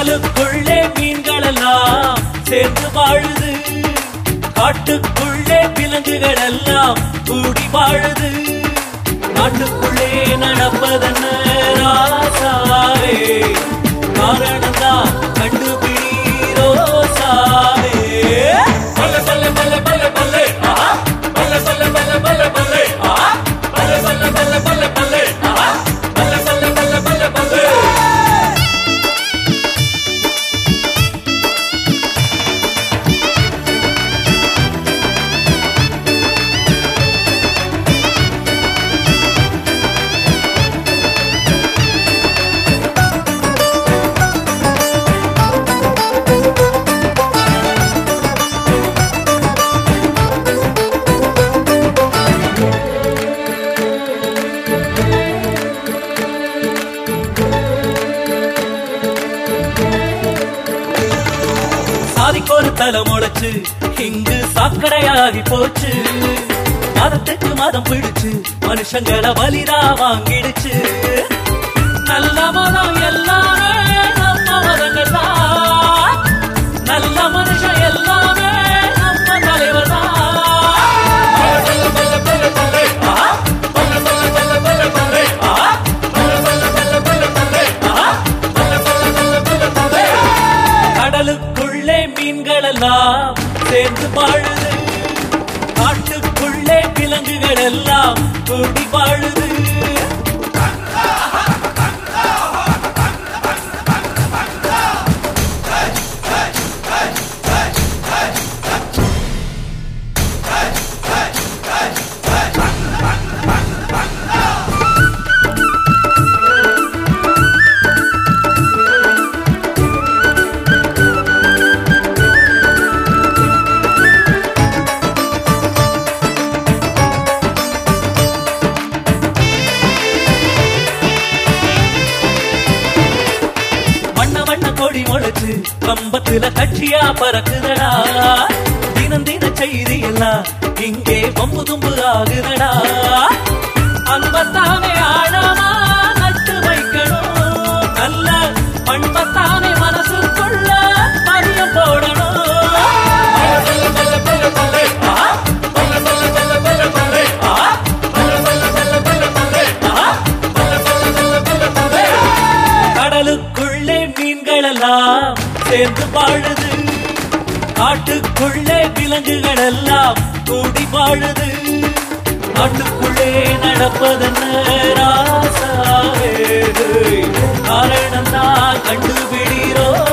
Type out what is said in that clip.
கடலுக்குள்ளே மீன்கள் எல்லாம் சேர்ந்து வாழுது காட்டுக்குள்ளே விலங்குகள் எல்லாம் கூடி வாழுது நாட்டுக்குள்ளே நடப்பதென்ன ராசாவே காரணம் தான் கண்டுபிடி ரோசாவே பல்ல பல்ல பல்ல பல்ல பல்ல ஆஹா பல்ல பல்ல பல்ல பல்ல பல்ல ஆஹா பல்ல பல்ல பல்ல பல்ல பல்ல ஆஹா பல்ல பல்ல பல்ல பல்ல பல்ல சாதிக்கு ஒரு தலை முளைச்சு இங்கு சாக்கடையாகி போச்சு மதத்துக்கு மதம் பிடிச்சு மனுஷங்களை வலிதா வாங்கிடுச்சு நல்ல மதம் எல்லாமே நம்ம மதங்கள் தான் நல்ல மனுஷன் எல்லாமே நம்ம தலைவர் தான் கடலுக்குள்ளே மீன்கள் எல்லாம் சேர்ந்து வாழுது காட்டுக்குள்ளே விலங்குகள் எல்லாம் கூடி வாழுது வண்ண வண்ண கொடி முளைச்சு கம்பத்துல கட்சியா பறக்குதடா தினம் தின செய்தி எல்லாம் இங்கே பம்பு தும்பு ஆகுதடா அன்பத்தானே ஆழமா நட்டு வைக்கணும் நல்ல பண்பத்தானே மனசுக்குள்ள பதியம் போடணும் கடலுக்குள்ளே மீன்கள் எல்லாம் சேர்ந்து வாழுது காட்டுக்குள்ளே விலங்குகள் எல்லாம் கூடி வாழுது நாட்டுக்குள்ளே நடப்பதென்ன ராசாவே காரணம் தான் கண்டுபிடிரோ